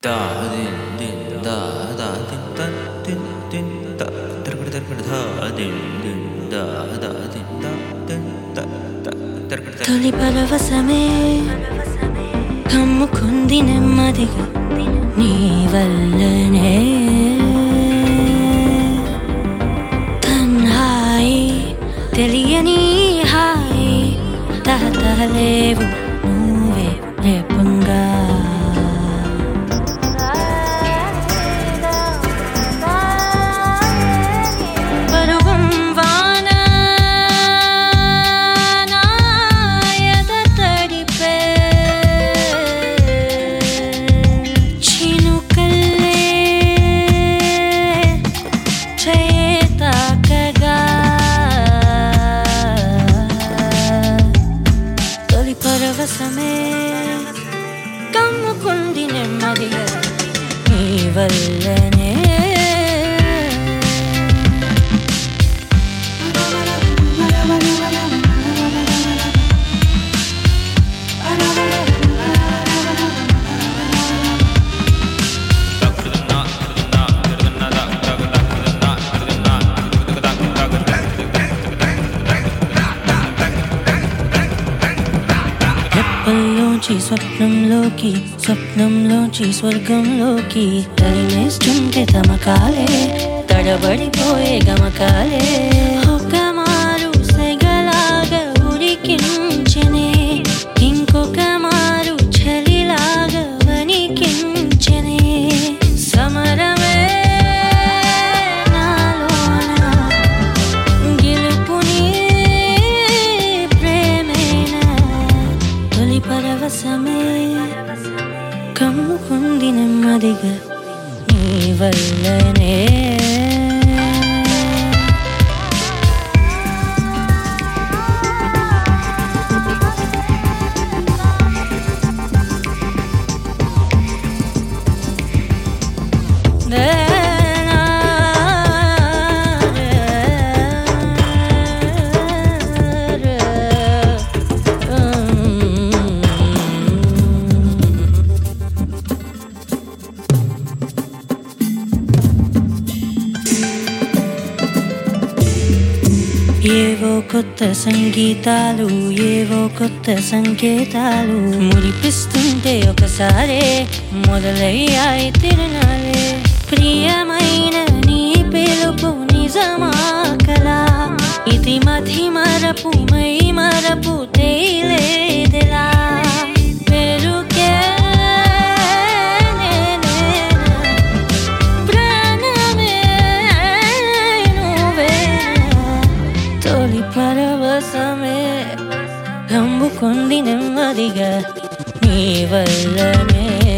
Da din din da da din da din din da tarkad tarkad da din din da da din da din da da tarkad tarkad తొలి పరవశమే కమ్ముకుంది నెమ్మదిగా నీ వల్లనే తన్హాయి తెలియని హాయి తహతహలేవు నువ్వే రేపంగా పరువం వాన నాయద తడిపే చినుకల్లే చేతాకగా తొలి పరవశమే కమ్ముకుంది నెమ్మదిగా నీ వల్లనే రెప్పల్లోంచి స్వప్నంలోకి స్వప్నంలోంచి స్వర్గంలోకి తరిమేస్తుంటే తమకాలే తడబడిపోయే గమకాలే ఒక మారు సెగలాగా ఉరికించనే ఇంకొక మారు చలిలాగా వణికించనే సమరమే నాలోన గెలుపుని ప్రేమేనా తొలి పరవశమే కమ్ముకుంది నెమ్మదిగా నీ వల్లనే ఏవో కొత్త సంగీతాలు ఏవో కొత్త సంకేతాలు మురిపిస్తుంటే ఒకసారే మొదలయ్యాయి తిరునాలే ప్రియమైన నీ పిలుపు నిజమా కలా ఇది మధి మరపు మై మరపు తేలేదిలా పెరుగే నేనేనా ప్రాణమే నువ్వేనా తొలి పరవశమే కమ్ముకుంది నెమ్మదిగా నీ వల్లనే